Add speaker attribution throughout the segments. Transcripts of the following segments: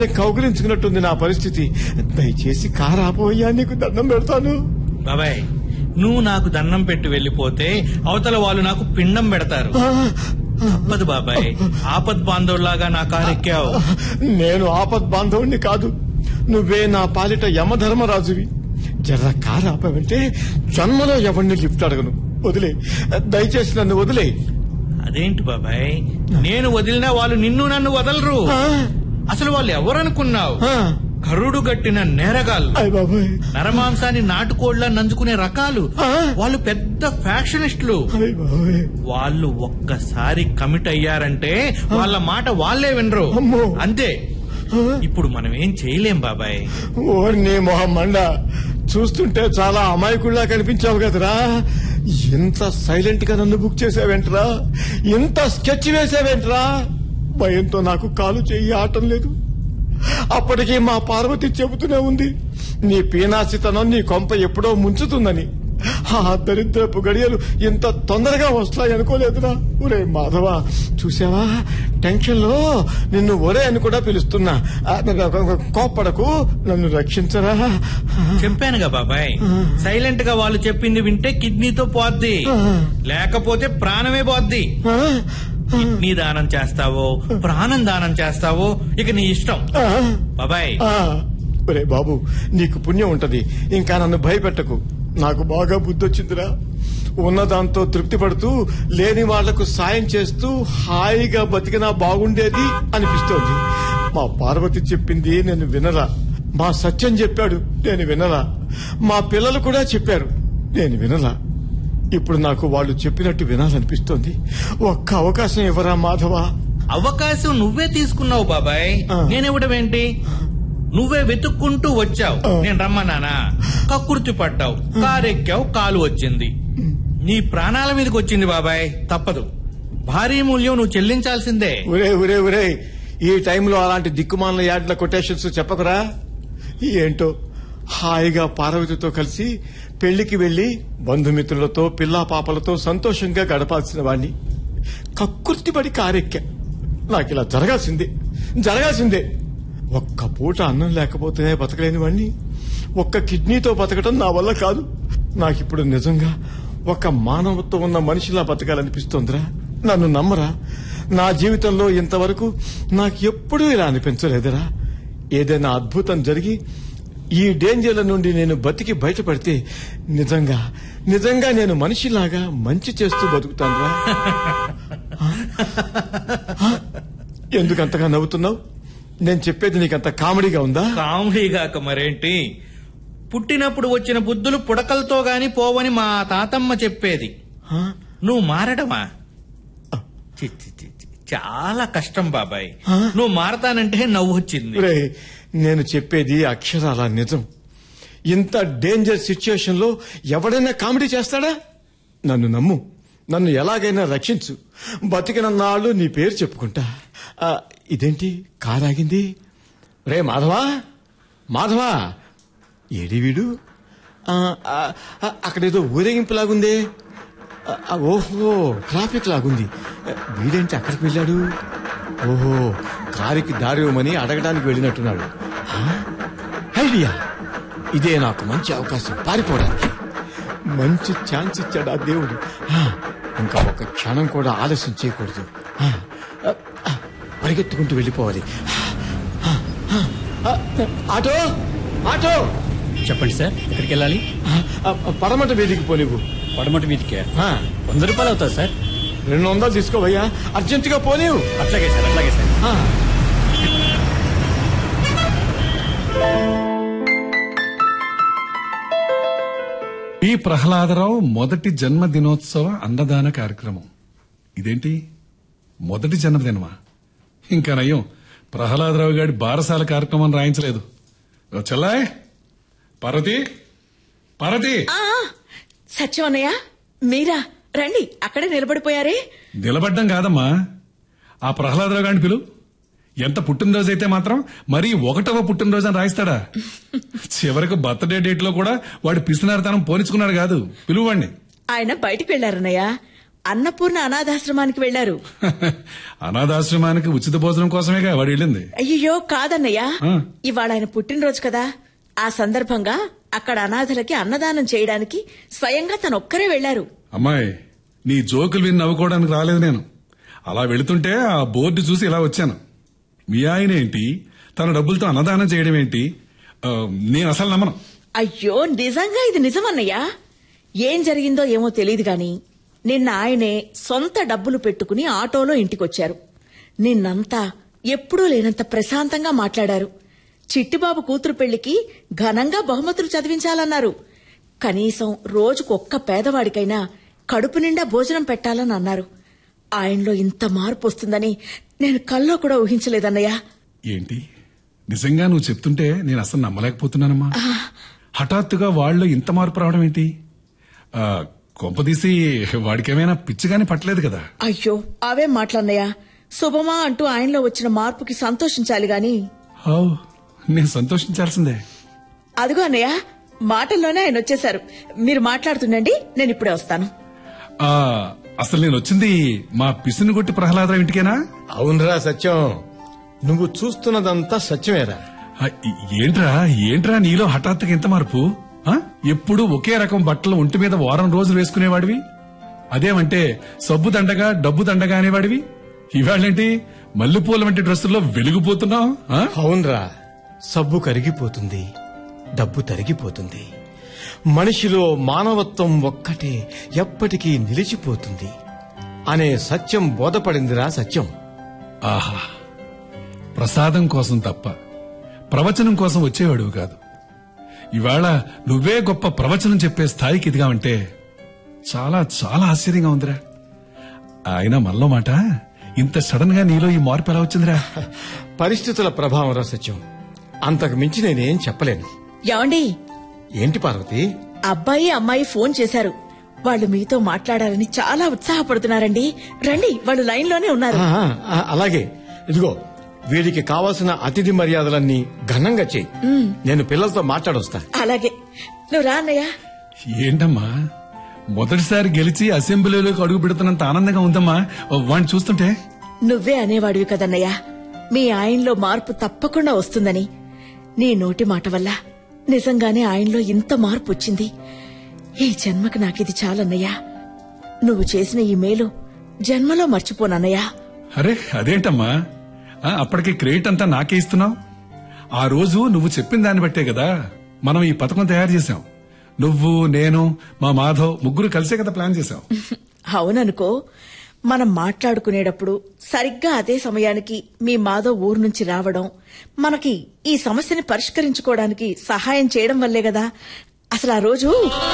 Speaker 1: కౌగిలించుకున్నట్టుంది నా పరిస్థితి దయచేసి కారు ఆపోయ్యా నీకు దండం పెడతాను
Speaker 2: బాబాయ్ నువ్వు నాకు దండం పెట్టి వెళ్ళిపోతే అవతల వాళ్ళు నాకు పిండం పెడతారు
Speaker 1: ఆ,
Speaker 2: తప్పదు బాబాయ్ ఆపద్ బాంధవులాగా నా కారు ఎక్కావు
Speaker 1: నేను ఆపద్ బాంధవుణ్ణి కాదు నువ్వే నా పాలిట యమధర్మరాజువి జర్ర కారు ఆపావంటే జన్మలో ఎవరిని లిఫ్ట్ అడగను వదిలే దయచేసి నన్ను వదిలే
Speaker 2: అదేంటి బాబాయ్ నేను వదిలినా వాళ్ళు నిన్ను నన్ను వదలరు
Speaker 1: ఆ,
Speaker 2: అసలు వాళ్ళు ఎవరనుకున్నావు
Speaker 1: ఆ,
Speaker 2: కరుడు గట్టిన నేరగాళ్ళు
Speaker 1: అయ్ బాబాయ్
Speaker 2: నరమాంసాన్ని నాటుకోళ్లా నంజుకునే రకాలు
Speaker 1: ఆ.
Speaker 2: వాళ్ళు పెద్ద ఫ్యాక్షనిస్టులు
Speaker 1: అయ్ బాబాయ్
Speaker 2: వాళ్ళు ఒక్కసారి కమిట్ అయ్యారంటే వాళ్ళ మాట వాళ్ళే వినరు
Speaker 1: అమ్మో.
Speaker 2: అంతే
Speaker 1: ఆ,
Speaker 2: ఇప్పుడు మనం ఏం చేయలేం బాబాయ్
Speaker 1: ఓర్ని మొహం మండ చూస్తుంటే చాలా అమాయకుల్లా కనిపించావు కదరా ఇంత సైలెంట్ గా నన్ను బుక్ చేసావేంట్రా ఇంత స్కెచ్ వేసావేంట్రా భయంతో నాకు కాలు చెయ్యి ఆటం లేదు అప్పటికి మా పార్వతి చెబుతూనే ఉంది నీ పీనాసితనం నీ కొంప ఎప్పుడో ముంచుతుందని ఆ దరిద్రపు గడియలు ఇంత తొందరగా వస్తాయి అనుకోలేదురా ఒరే మాధవ చూసావా టెన్షన్ లో నిన్ను ఒరే అని కూడా పిలుస్తున్నా ఆ, కోప్పడకు నన్ను రక్షించరా
Speaker 2: చెప్పానుగా బాబాయ్ సైలెంట్ గా వాళ్ళు చెప్పింది వింటే కిడ్నీతో పోద్ది లేకపోతే ప్రాణమే పోద్ది
Speaker 1: ఆ,
Speaker 2: కిడ్నీ దానం చేస్తావో ప్రాణం దానం చేస్తావో ఇక నీ ఇష్టం
Speaker 1: ఆ,
Speaker 2: బాబాయ్
Speaker 1: ఆ. ఒరే బాబు నీకు పుణ్యం ఉంటది ఇంకా నన్ను భయపెట్టకు నాకు బాగా బుద్ధొచ్చిందిరా ఉన్నదాంతో తృప్తి పడుతూ లేని వాళ్లకు సాయం చేస్తూ హాయిగా బతికినా బాగుండేది అనిపిస్తోంది మా పార్వతి చెప్పింది నేను వినరా మా సత్యం చెప్పాడు నేను వినరా మా పిల్లలు కూడా చెప్పారు నేను వినరా ఇప్పుడు నాకు వాళ్ళు చెప్పినట్టు వినాలనిపిస్తోంది ఒక్క అవకాశం ఇవ్వరా మాధవా
Speaker 2: అవకాశం నువ్వే తీసుకున్నావు బాబాయ్
Speaker 1: ఆ.
Speaker 2: నేనివ్వడమేంటి నువ్వే వెతుక్కుంటూ వచ్చావు
Speaker 1: ఆ.
Speaker 2: నేను రమ్మన్నానా కక్కుర్తి పడ్డావు కారెక్కావు కాలు వచ్చింది నీ ప్రాణాల మీదకి వచ్చింది బాబాయ్ తప్పదు భారీ మూల్యం నువ్వు చెల్లించాల్సిందే
Speaker 1: ఒరే ఒరే ఒరే ఈ టైంలో అలాంటి దిక్కుమాల యాడ్ల కొటేషన్స్ చెప్పకురా ఏంటో హాయిగా పార్వతితో కలిసి పెళ్లికి వెళ్లి బంధుమిత్రులతో పిల్లా పాపలతో సంతోషంగా గడపాల్సిన వాణ్ణి కక్కుర్తిపడి కారెక్కా నాకు ఇలా జరగాల్సిందే జరగాల్సిందే ఒక్క పూట అన్నం లేకపోతేనే బతకలేని వాణ్ణి ఒక్క కిడ్నీతో బతకడం నా వల్ల కాదు నాకిప్పుడు నిజంగా ఒక మానవత్వం ఉన్న మనిషిలా బతకాలనిపిస్తోందిరా నన్ను నమ్మరా నా జీవితంలో ఇంతవరకు నాకు ఎప్పుడూ ఇలా అనిపించలేదురా ఏదైనా అద్భుతం జరిగి ఈ డేంజర్ల నుండి నేను బతికి బయటపడితే నిజంగా నిజంగా నేను మనిషిలాగా మంచి చేస్తూ బతుకుతానురా ఎందుకు అంతగా నవ్వుతున్నావు నేను చెప్పేది నీకంత కామెడీగా ఉందా
Speaker 2: కామెడీగాక మరేంటి పుట్టినప్పుడు వచ్చిన బుద్ధులు పుడకలతో గాని పోవని మా తాతమ్మ చెప్పేది
Speaker 1: హా?
Speaker 2: నువ్వు మారడమా చి, చి, చి, చి. చాలా కష్టం బాబాయ్
Speaker 1: ఆ?
Speaker 2: నువ్వు మారతానంటే నవ్వు వచ్చింది
Speaker 1: రేయ్, నేను చెప్పేది అక్షరాల నిజం ఇంత డేంజర్ సిచ్యుయేషన్ లో ఎవడైనా కామెడీ చేస్తాడా నన్ను నమ్ము నన్ను ఎలాగైనా రక్షించు బతికిన నాళ్ళు నీ పేరు చెప్పుకుంటా ఆ, ఇదేంటి కారాగింది రే మాధవా మాధవా ఏడి వీడు ఆ, ఆ, ఆ, అక్కడేదో ఊరేగింపులాగుందే ఆ, ఆ, ఓహో ట్రాఫిక్ లాగుంది ఆ, వీడేంటి అక్కడికి వెళ్ళాడు ఓహో కారుకి దారి ఇవ్వమని అడగడానికి వెళ్ళినట్టున్నాడు ఆ? ఐడియా ఇదే నాకు మంచి అవకాశం పారిపోవడానికి మంచి ఛాన్స్ ఇచ్చాడు ఆ దేవుడు ఆ, ఇంకా ఒక క్షణం కూడా ఆలస్యం చేయకూడదు ఆ, ఆ, ఆ, పరిగెత్తుకుంటూ వెళ్ళిపోవాలి ఆ, ఆ, ఆ, ఆటో ఆటో
Speaker 3: చెప్పండి సార్ ఎక్కడికి వెళ్ళాలి
Speaker 1: ఆ, ఆ, పడమట వీధికి పో నువ్వు
Speaker 3: పడమటి మీదకే
Speaker 1: ఆ,
Speaker 3: వంద రూపాయలు అవుతుంది సార్
Speaker 1: రెండు వందలు తీసుకోవయ్యా అర్జెంటుగా పోనీవు
Speaker 3: అట్లాగే సార్ అట్లాగే సార్
Speaker 1: ఆ.
Speaker 4: పి ప్రహ్లాదరావు మొదటి జన్మదినోత్సవ అన్నదాన కార్యక్రమం ఇదేంటి మొదటి జన్మదినమా ఇంకా నయ్యం ప్రహ్లాదరావు గారి బారసాల కార్యక్రమం రాయించలేదు ఓ చెల్లాయ్ పార్వతి పార్వతి
Speaker 5: ఆ సత్యం అన్నయ్య మీరా రండి అక్కడే నిలబడిపోయారే
Speaker 4: నిలబడ్డం కాదమ్మా ఆ ప్రహ్లాదరావు గారిని పిలు ఎంత పుట్టినరోజు అయితే మాత్రం మరీ ఒకటవ పుట్టినరోజు అని రాయిస్తాడా చివరికి బర్త్డే డేట్ లో కూడా వాడు పిసినారితనం పోనిచ్చుకున్నాడు కాదు పిలువండి
Speaker 5: ఆయన బయటికి వెళ్లారన్నయ్య అన్నపూర్ణ అనాథాశ్రమానికి వెళ్లారు
Speaker 4: అనాథాశ్రమానికి ఉచిత భోజనం కోసమేగా వాడు వెళ్ళింది
Speaker 5: అయ్యో కాదన్నయ్య
Speaker 4: ఆ.
Speaker 5: ఇవాళ ఆయన పుట్టినరోజు కదా ఆ సందర్భంగా అక్కడ అనాథలకి అన్నదానం చేయడానికి స్వయంగా తను ఒక్కరే వెళ్లారు
Speaker 4: అమ్మాయి నీ జోకులు విని నవ్వుకోవడానికి రాలేదు నేను అలా వెళుతుంటే ఆ బోర్డు చూసి ఇలా వచ్చాను మీ ఆయన ఏంటి తన డబ్బులతో అన్నదానం చేయడం ఏంటి ఆ, నేను అసలు నమ్మను
Speaker 5: అయ్యో నిజంగా ఇది నిజమన్నయ్యా ఏం జరిగిందో ఏమో తెలియదు గాని నిన్న ఆయనే సొంత డబ్బులు పెట్టుకుని ఆటోలో ఇంటికొచ్చారు నిన్నంతా ఎప్పుడూ లేనంత ప్రశాంతంగా మాట్లాడారు చిట్టిబాబు కూతురు పెళ్లికి ఘనంగా బహుమతులు చదివించాలన్నారు కనీసం రోజుకొక్క పేదవాడికైనా కడుపు నిండా భోజనం పెట్టాలని అన్నారు ఆయనలో ఇంత మార్పు వస్తుందని నేను కల్లో కూడా ఊహించలేదన్నయ్యా
Speaker 4: ఏంటి నిజంగా నువ్వు చెప్తుంటే నేను అసలు నమ్మలేకపోతున్నానమ్మా హఠాత్తుగా వాళ్ళు ఇంత మార్పు రావడం ఏంటి ఆ, కొంపదీసి వాడికేమైనా పిచ్చిగానే పట్టలేదు కదా
Speaker 5: అయ్యో అవేం మాటలన్నయ్యా శుభమా అంటూ ఆయనలో వచ్చిన మార్పుకి సంతోషించాలి గాని
Speaker 4: హౌ, నేను సంతోషించాల్సిందే
Speaker 5: అదిగో అన్నయ్య మాటల్లోనే ఆయన వచ్చేశారు మీరు మాట్లాడుతుండండి నేను ఇప్పుడే వస్తాను
Speaker 4: ఆ, అసలు నేను వచ్చింది మా పిసిని కొట్టి ప్రహ్లాదరావు ఇంటికేనా
Speaker 1: అవునరా సత్యం నువ్వు చూస్తున్నదంతా సత్యమేరా
Speaker 4: ఆ, ఈ- ఏంట్రా ఏంట్రా నీలో హఠాత్తుగా ఇంత మార్పు ఆ? ఎప్పుడు ఒకే రకం బట్టలు ఒంటి మీద వారం రోజులు వేసుకునేవాడివి అదేమంటే సబ్బు దండగా డబ్బు దండగా అనేవాడివి ఇవాళేంటి మల్లెపూల వంటి డ్రెస్సుల్లో వెలిగిపోతున్నావు ఆ?
Speaker 1: అవునరా సబ్బు కరిగిపోతుంది డబ్బు తరిగిపోతుంది మనిషిలో మానవత్వం ఒక్కటే ఎప్పటికీ నిలిచిపోతుంది అనే సత్యం బోధపడిందిరా సత్యం
Speaker 4: ఆహా ప్రసాదం కోసం తప్ప ప్రవచనం కోసం వచ్చేవాడు కాదు ఇవాళ నువ్వే గొప్ప ప్రవచనం చెప్పే స్థాయికి ఎదిగావంటే చాలా చాలా ఆశ్చర్యంగా ఉందిరా ఆయన మల్లో మాట ఇంత సడన్ గా నీలో ఈ మార్పు ఎలా వచ్చిందిరా
Speaker 1: పరిస్థితుల ప్రభావం రా సత్యం అంతకు మించి నేనేం చెప్పలేను
Speaker 5: ఏమండి
Speaker 1: ఏంటి పార్వతి
Speaker 5: అబ్బాయి అమ్మాయి ఫోన్ చేశారు వాళ్ళు మీతో మాట్లాడాలని చాలా ఉత్సాహపడుతున్నారండి రండి వాళ్ళు లైన్ లోనే ఉన్నారు
Speaker 1: ఆ, ఆ, అలాగే ఇదిగో వీడికి కావాల్సిన అతిథి మర్యాదలన్నీ ఘనంగా చెయ్యి నేను పిల్లలతో మాట్లాడొస్తా
Speaker 5: అలాగే నువ్వు రా అన్నయ్య
Speaker 4: ఏంటమ్మా మొదటిసారి గెలిచి అసెంబ్లీలోకి అడుగు పెడుతున్నంత ఆనందంగా ఉందమ్మా వాడిని చూస్తుంటే
Speaker 5: నువ్వే అనేవాడివి కదన్నయ్య మీ ఆయనలో మార్పు తప్పకుండా వస్తుందని నీ నోటి మాట వల్ల నిజంగానే ఆయనలో ఇంత మార్పు వచ్చింది ఈ జన్మకు నాకిది చాలన్నయ్యా నువ్వు చేసిన ఈ మేలు జన్మలో మర్చిపోనన్నయ్యా
Speaker 4: అరే అదేంటమ్మా ఆ, అప్పటికి క్రెడిట్ అంతా నాకే ఇస్తున్నావు ఆ రోజు నువ్వు చెప్పిన దాన్ని బట్టే కదా మనం ఈ పథకం తయారు చేశాం నువ్వు నేను మా మాధవ్ ముగ్గురు కలిసే కదా ప్లాన్ చేశాం
Speaker 5: అవుననుకో మనం మాట్లాడుకునేటప్పుడు సరిగ్గా అదే సమయానికి మీ మాధవ్ ఊరు నుంచి రావడం మనకి ఈ సమస్యని పరిష్కరించుకోవడానికి సహాయం చేయడం వల్లే కదా అసలు ఆ రోజు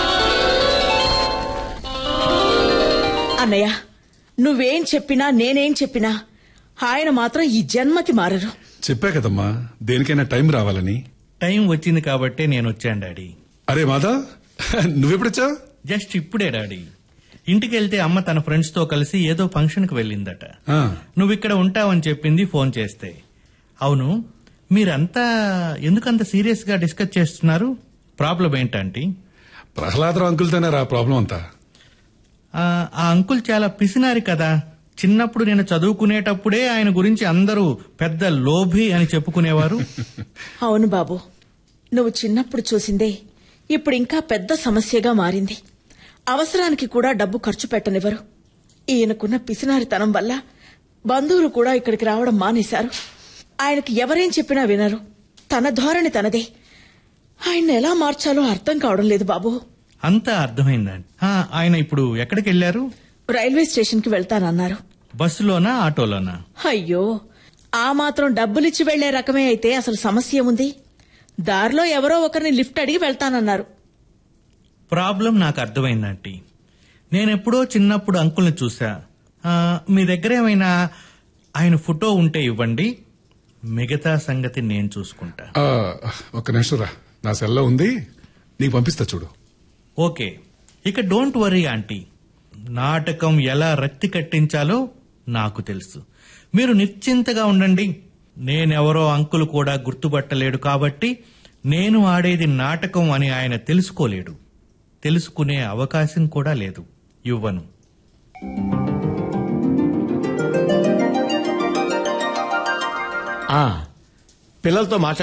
Speaker 5: అన్నయ్య నువ్వేం చెప్పినా నేనేం చెప్పినా ఆయన మాత్రం ఈ జన్మకి మారరు
Speaker 4: చెప్పా కదమ్మా దేనికైనా టైం రావాలని
Speaker 2: టైం వచ్చింది కాబట్టే నేను వచ్చాను డాడీ
Speaker 4: అరే మాధవ్ నువ్వెప్పుడొచ్చావు
Speaker 2: జస్ట్ ఇప్పుడే డాడీ ఇంటికి వెళ్తే అమ్మ తన ఫ్రెండ్స్ తో కలిసి ఏదో ఫంక్షన్ కి వెళ్ళిందట
Speaker 4: ఆ,
Speaker 2: నువ్వు ఇక్కడ ఉంటావని చెప్పింది ఫోన్ చేస్తే అవును మీరంతా ఎందుకంత సీరియస్ గా డిస్కస్ చేస్తున్నారు ప్రాబ్లం ఏంటంటే
Speaker 4: ప్రహ్లాదరావు అంకుల్తోనే రా ప్రాబ్లం అంతా
Speaker 2: ఆ ఆ అంకుల్ చాలా పిసినారి కదా చిన్నప్పుడు నేను చదువుకునేటప్పుడే ఆయన గురించి అందరూ పెద్ద లోభి అని చెప్పుకునేవారు
Speaker 5: అవును బాబు నువ్వు చిన్నప్పుడు చూసిందే ఇప్పుడు ఇంకా పెద్ద సమస్యగా మారింది అవసరానికి కూడా డబ్బు ఖర్చు పెట్టనివ్వరు ఈయనకున్న పిసినారితనం వల్ల బంధువులు కూడా ఇక్కడికి రావడం మానేశారు ఆయనకి ఎవరేం చెప్పినా వినరు తన ధోరణి తనదే ఆయన ఎలా మార్చాలో అర్థం కావడం లేదు బాబు
Speaker 2: అంతా అర్థమైందండి ఆ, ఆయన ఇప్పుడు ఎక్కడికి వెళ్లారు
Speaker 5: రైల్వే స్టేషన్కి వెళ్తానన్నారు
Speaker 2: బస్సులోనా ఆటోలోనా
Speaker 5: అయ్యో ఆ మాత్రం డబ్బులిచ్చి వెళ్లే రకమే అయితే అసలు సమస్య ఏముంది దారిలో ఎవరో ఒకరిని లిఫ్ట్ అడిగి వెళ్తానన్నారు
Speaker 2: ప్రాబ్లం నాకు అర్థమైందంటీ నేనెప్పుడో చిన్నప్పుడు అంకుల్ని చూసా ఆ, మీ దగ్గర ఏమైనా ఆయన ఫోటో ఉంటే ఇవ్వండి మిగతా సంగతి నేను చూసుకుంటా
Speaker 4: ఆ, ఒక్క నిమిషం రా నా సెల్లో ఉంది నీకు పంపిస్తా చూడు
Speaker 2: ఓకే ఇక డోంట్ వరీ ఆంటీ నాటకం ఎలా రక్తి కట్టించాలో నాకు తెలుసు మీరు నిశ్చింతగా ఉండండి నేనెవరో అంకుల్ కూడా గుర్తుపట్టలేడు కాబట్టి నేను ఆడేది నాటకం అని ఆయన తెలుసుకోలేడు తెలుసుకునే అవకాశం కూడా లేదు ఇవ్వను
Speaker 1: ఆ, పిల్లలతో మాట్లాడి